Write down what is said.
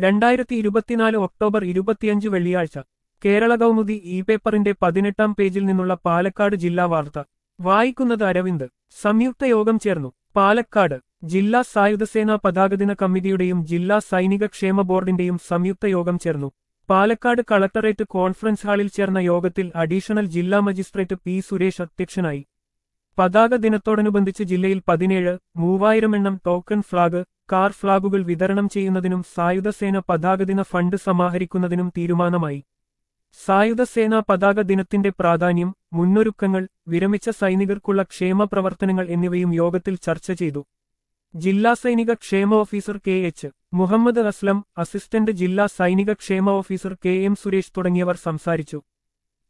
രണ്ടായിരത്തി ഇരുപത്തിനാല് ഒക്ടോബർ ഇരുപത്തിയഞ്ച് വെള്ളിയാഴ്ച കേരള കൗമുദി ഇ പേപ്പറിന്റെ പതിനെട്ടാം പേജിൽ നിന്നുള്ള പാലക്കാട് ജില്ലാ വാർത്ത വായിക്കുന്നത് അരവിന്ദ് സംയുക്ത യോഗം ചേർന്നു പാലക്കാട് ജില്ലാ സായുധസേനാ പതാകദിന കമ്മിറ്റിയുടെയും ജില്ലാ സൈനിക ക്ഷേമ ബോർഡിന്റെയും സംയുക്ത യോഗം ചേർന്നു പാലക്കാട് കളക്ടറേറ്റ് കോൺഫറൻസ് ഹാളിൽ ചേർന്ന യോഗത്തിൽ അഡീഷണൽ ജില്ലാ മജിസ്ട്രേറ്റ് പി സുരേഷ് അധ്യക്ഷനായി പതാക ദിനത്തോടനുബന്ധിച്ച് ജില്ലയിൽ പതിനേഴ് മൂവായിരം എണ്ണം ടോക്കൺ ഫ്ളാഗ് കാർ ഫ്ളാഗുകൾ വിതരണം ചെയ്യുന്നതിനും സായുധസേന പതാകദിന ഫണ്ട് സമാഹരിക്കുന്നതിനും തീരുമാനമായി സായുധസേനാ പതാക ദിനത്തിന്റെ പ്രാധാന്യം മുന്നൊരുക്കങ്ങൾ വിരമിച്ച സൈനികർക്കുള്ള ക്ഷേമ പ്രവർത്തനങ്ങൾ എന്നിവയും യോഗത്തിൽ ചർച്ച ചെയ്തു ജില്ലാ സൈനിക ക്ഷേമ officer K H Muhammad Aslam assistant ജില്ലാ സൈനിക ക്ഷേമ ഓഫീസർ കെ എം സുരേഷ് തുടങ്ങിയവർ സംസാരിച്ചു